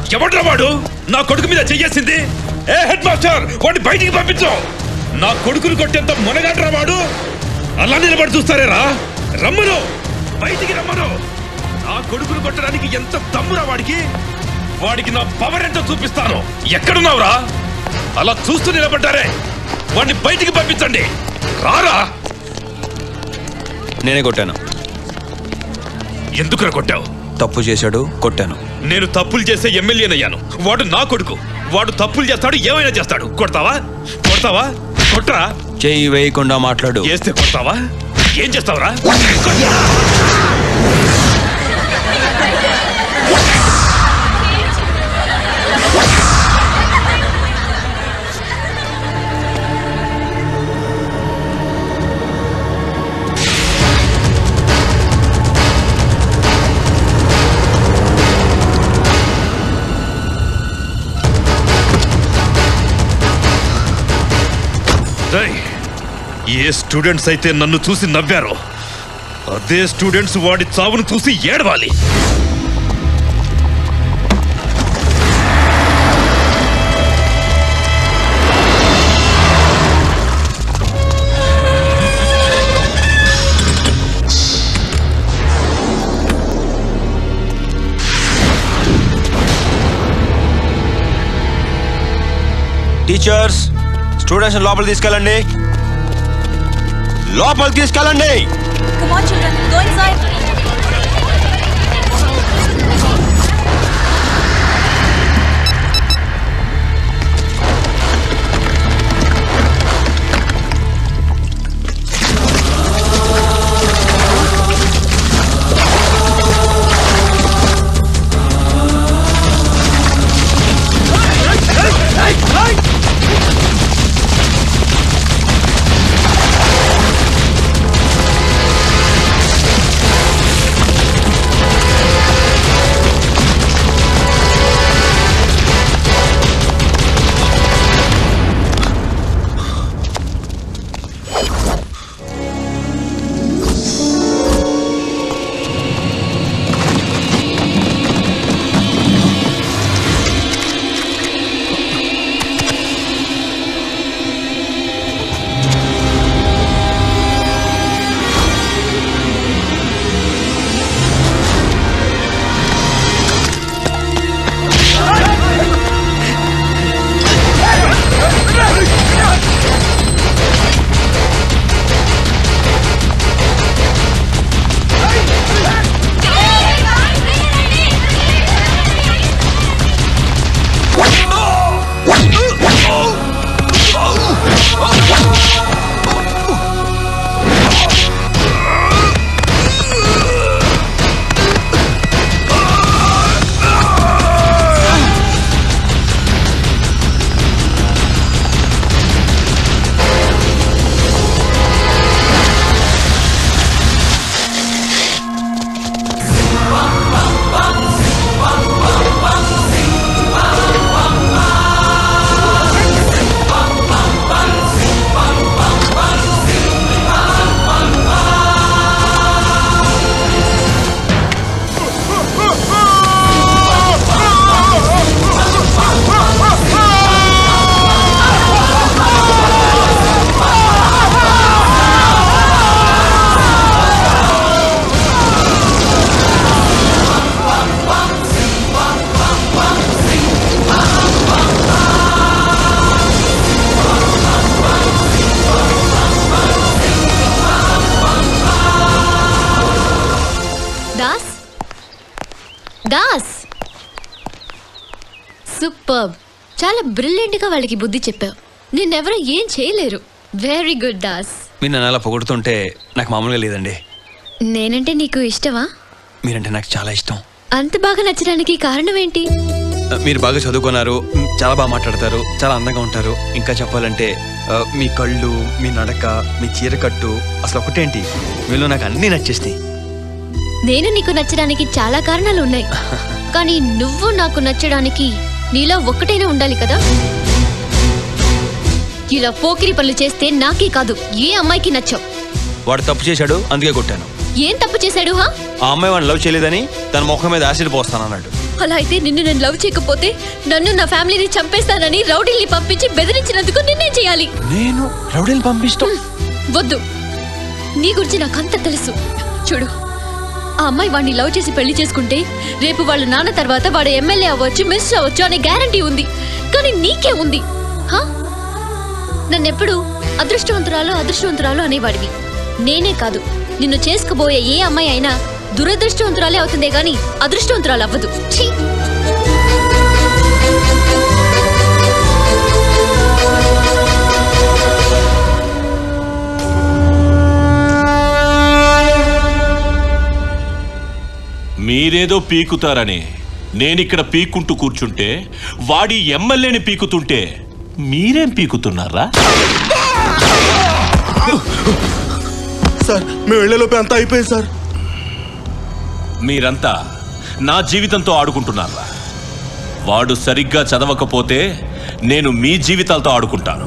ఎవడ్రా వాడు నా కొడుకు మీద చెయ్యేసింది ఏ హెడ్ మాస్టర్ వాడిని బయటికి పంపించు నా కొడుకును కొట్టేంత మునగాడ్రా వాడు అలా నిలబడి చూస్తారేరా రమ్మను బయటికి రమ్మను నా కొడుకును కొట్టడానికి ఎంత తమ్మురా వాడికి వాడికి నా పవర్ ఎంతో చూపిస్తాను ఎక్కడున్నావురా అలా చూస్తూ నిలబడ్డారే వాడిని బయటికి పంపించండి రారా నేనే కొట్టాను ఎందుకురా కొట్టావు తప్పు చేశాడు కొట్టాను నేను తప్పులు చేసే ఎమ్మెల్యేనయ్యాను వాడు నా కొడుకు వాడు తప్పులు చేస్తాడు ఏమైనా చేస్తాడు కొడతావా కొడతావా కొట్టరా చెయ్యి వేయకుండా మాట్లాడు చేస్తే కొడతావా ఏం చేస్తావురా రేయ్, ఏ స్టూడెంట్స్ అయితే నన్ను చూసి నవ్వారో అదే స్టూడెంట్స్ వాడి చావును చూసి ఏడవాలి టీచర్స్ స్టూడెంట్స్ లోపల తీసుకెళ్ళండి లోపలికి తీసుకెళ్ళండి Come on, children, go inside. Das Das super చాలా బ్రిలియంట్గా వాళ్ళకి బుద్ధి చెప్పావు నిన్నెవరూ ఏం చేయలేరు వెరీ గుడ్ దాస్ మీరు నన్ను అలా పొగుడుతుంటే నాకు మామూలుగా లేదండి నేనంటే నీకు ఇష్టమా మీరంటే నాకు చాలా ఇష్టం అంత బాగా నచ్చడానికి కారణం ఏంటి మీరు బాగా చదువుకున్నారు చాలా బాగా మాట్లాడతారు చాలా అందంగా ఉంటారు ఇంకా చెప్పాలంటే ఆ, మీ కళ్ళు మీ నడక మీ చీరకట్టు అసలు ఒకటేంటి మీలో నాకు అన్నీ నచ్చేస్తాయి నేను నీకు నచ్చడానికి చాలా కారణాలు ఉన్నాయి కానీ నువ్వు నాకు నచ్చడానికి నీలో ఒక్కటైనా ఉండాలి కదా ఇలా పోకిరి పనులు చేస్తే నాకే కాదు ఏ అమ్మాయికి నచ్చావు వాడు తప్పు చేశాడు అందుకే కొట్టాను ఏం తప్పు చేశాడు హా ఆ అమ్మాయి వాడిని లవ్ చేయలేదని తన ముఖం మీద యాసిడ్ పోస్తానన్నాడు అలా అయితే నిన్ను నేను లవ్ చేయకపోతే నన్ను నా ఫ్యామిలీని చంపేస్తానని రౌడీల్ని పంపించి బెదిరించినందుకు నిన్నే చేయాలి నేను రౌడీని పంపిస్తాం వద్దు నీ గురించి నాకంత తెలుసు చూడు ఆ అమ్మాయి వాడిని లవ్ చేసి పెళ్లి చేసుకుంటే రేపు వాళ్ళ నాన్న తర్వాత వాడు ఎమ్మెల్యే అవ్వచ్చు మిస్ అవ్వచ్చు అనే గ్యారంటీ ఉంది కానీ నీకే ఉంది హా? నన్నెప్పుడు అదృష్టవంతురాలు అదృష్టవంతురాలు అనేవాడివి నేనే కాదు నిన్ను చేసుకుపోయే ఏ అమ్మాయి అయినా దురదృష్టవంతురాలే అవుతుందే గాని అదృష్టవంతురాలు అవ్వదు ఛీ! మీరేదో పీకుతారని నేనిక్కడ పీక్కుంటూ కూర్చుంటే వాడి ఎమ్మెల్యేని పీకుతుంటే మీరేం పీకుతున్నారా సార్ మేము వెళ్ళేలోపే అంతా అయిపోయింది సార్ మీరంతా నా జీవితంతో ఆడుకుంటున్నారా వాడు సరిగ్గా చదవకపోతే నేను మీ జీవితాలతో ఆడుకుంటాను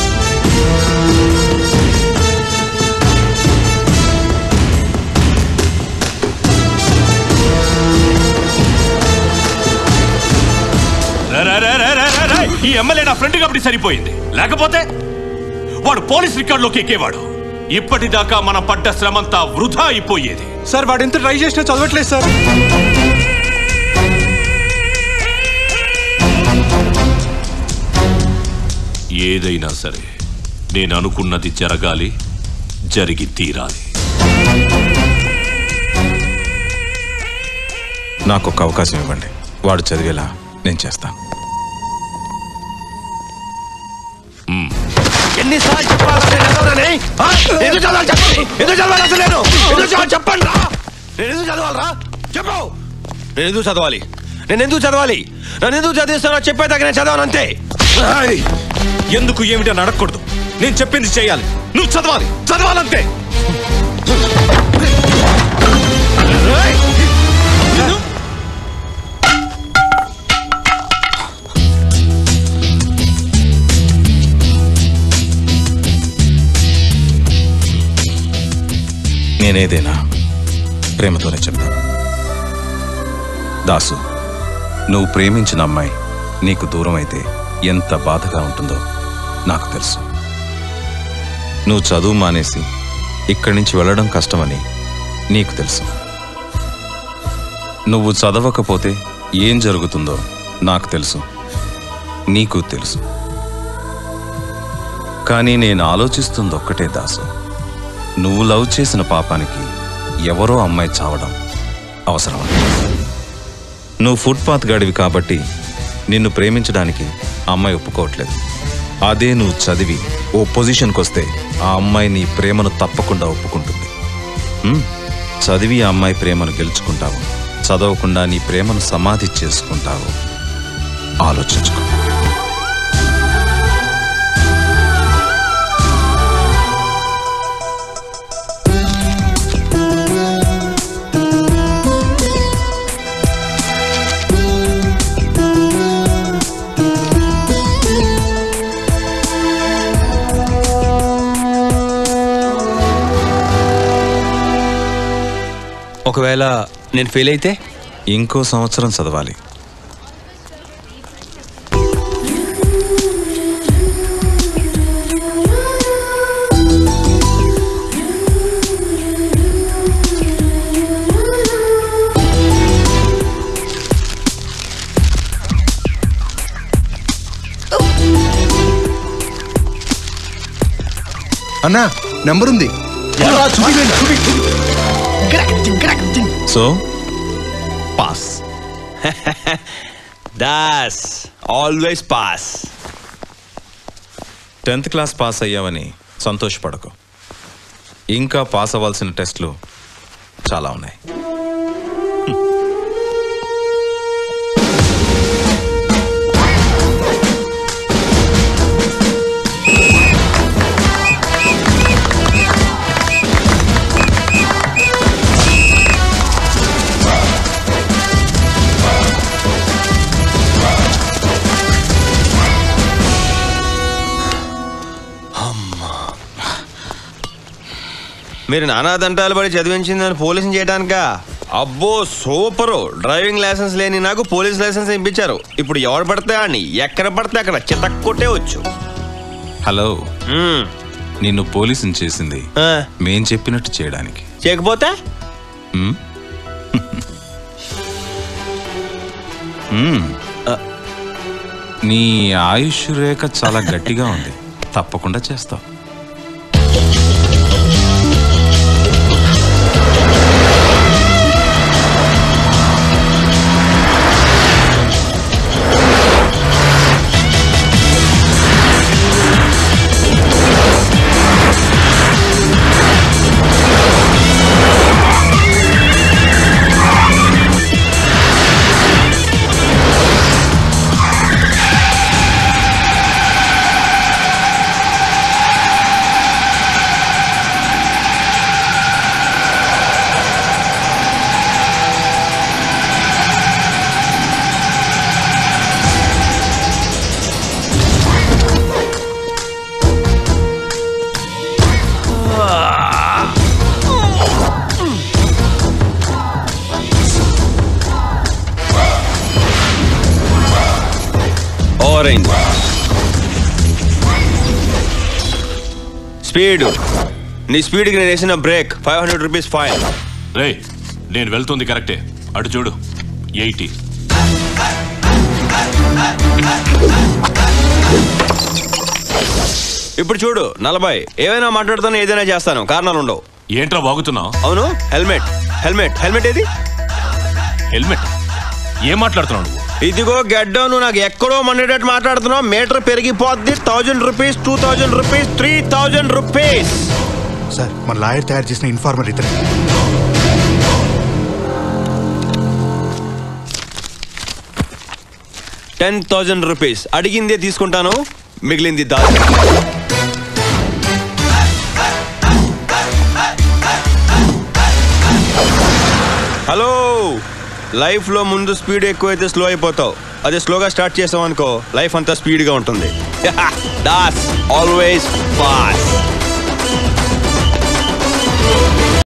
రే, రే, రే, రే, రే, రే, రే. ఈ ఎమ్మెల్యే నా ఫ్రెండ్ కాబట్టి సరిపోయింది లేకపోతే వాడు పోలీస్ రికార్డులోకి ఎక్కేవాడు ఇప్పటిదాకా మనం పడ్డ శ్రమంతా వృధా అయిపోయేది సార్ వాడు ఎంత ట్రై చేసినా చదవట్లేదు సార్ ఏదైనా సరే నేను అనుకున్నది జరగాలి జరిగి తీరాలి నాకు ఒక అవకాశం ఇవ్వండి వాడు చదివేలా నేను చేస్తాను ఎన్నిసార్లు చెప్పాలా నేను చదవనని? ఆ? ఎందుకు చదవాలి చెప్పండి ఎందుకు చదవాలి అసలు నేను ఎందుకు చదవాలి చెప్పండి రా నేను ఎందుకు చదవాలరా చెప్పు నేను ఎందుకు చదవాలి నేను ఎందుకు చదవాలి నన్ను ఎందుకు చదివిస్తానో చెప్పేదాకా నేను చదవను అంతే ఏయ్! ఎందుకు ఏమిటి అని అడగకూడదు నేను చెప్పింది చేయాలి నువ్వు చదవాలి చదవాలంతే ఏయ్! నిన్ను- నేనేదైనా ప్రేమతోనే చెప్తాను దాసు నువ్వు ప్రేమించిన అమ్మాయి నీకు దూరం అయితే ఎంత బాధగా ఉంటుందో నాకు తెలుసు నువ్వు చదువు మానేసి ఇక్కడి నుంచి వెళ్ళడం కష్టమని నీకు తెలుసు నువ్వు చదవకపోతే ఏం జరుగుతుందో నాకు తెలుసు నీకు తెలుసు కానీ నేను ఆలోచిస్తుంది ఒక్కటే దాసు నువ్వు లవ్ చేసిన పాపానికి ఎవరో అమ్మాయి చావడం అవసరం నువ్వు ఫుట్పాత్ గడివి కాబట్టి నిన్ను ప్రేమించడానికి ఆ అమ్మాయి ఒప్పుకోవట్లేదు అదే నువ్వు చదివి ఓ పొజిషన్కి వస్తే ఆ అమ్మాయి నీ ప్రేమను తప్పకుండా ఒప్పుకుంటుంది హ్మ్? చదివి ఆ అమ్మాయి ప్రేమను గెలుచుకుంటావు చదవకుండా నీ ప్రేమను సమాధి చేసుకుంటావు ఆలోచించుకో ఒకవేళ నేను ఫెయిల్ అయితే ఇంకో సంవత్సరం చదవాలి అన్నా నెంబర్ ఉంది so pass Das always pass tenth class pass అయ్యావని సంతోషపడకు ఇంకా పాస్ అవ్వాల్సిన టెస్ట్లు చాలా ఉన్నాయి మీరు నానా దంటాలు పడి చదివించిందని పోలీసుని చేయడానికా అబ్బో సూపరు డ్రైవింగ్ లైసెన్స్ లేని నాకు పోలీస్ లైసెన్స్ ఇప్పించారు ఇప్పుడు ఎవడు పడితే అని ఎక్కడ పడితే అక్కడ చితక్కొట్టే వచ్చు హలో మ్మ్. నిన్ను పోలీసుని చేసింది ఆ, మేం చెప్పినట్టు చేయడానికి చేయకపోతే మ్మ్? మ్మ్. ఆ. నీ ఆయుష్ రేఖ చాలా గట్టిగా ఉంది తప్పకుండా చేస్తావు ఆరెంజ్ స్పీడ్ నీ స్పీడ్కి నేను వేసిన brake five hundred rupees fine రే నేను వెళ్తుంది కరెక్టే అటు చూడు ఎయిటీ ఇప్పుడు చూడు నలభై ఏమైనా మాట్లాడుతాను ఏదైనా చేస్తాను కారణాలు ఉండవు ఏంట్రా వాగుతున్నావు అవును హెల్మెట్ హెల్మెట్ హెల్మెట్ ఏది హెల్మెట్ ఏం మాట్లాడుతున్నావు నువ్వు ఇదిగో గడ్డ నువ్వు నాకు ఎక్కడో మండేటట్టు మాట్లాడుతున్నావు మీటర్ పెరిగిపోద్ది thousand rupees two thousand rupees three thousand rupees sir మన లాయర్ తయారు చేసిన ఇన్ఫార్మర్ ఇతనే టెన్ థౌజండ్ రూపీస్ అడిగిందే తీసుకుంటాను మిగిలింది దాచి హలో లైఫ్లో ముందు స్పీడ్ ఎక్కువైతే స్లో అయిపోతావు అదే స్లోగా స్టార్ట్ చేసావు అనుకో లైఫ్ అంతా స్పీడ్గా ఉంటుంది దాస్ ఆల్వేస్ ఫాస్ట్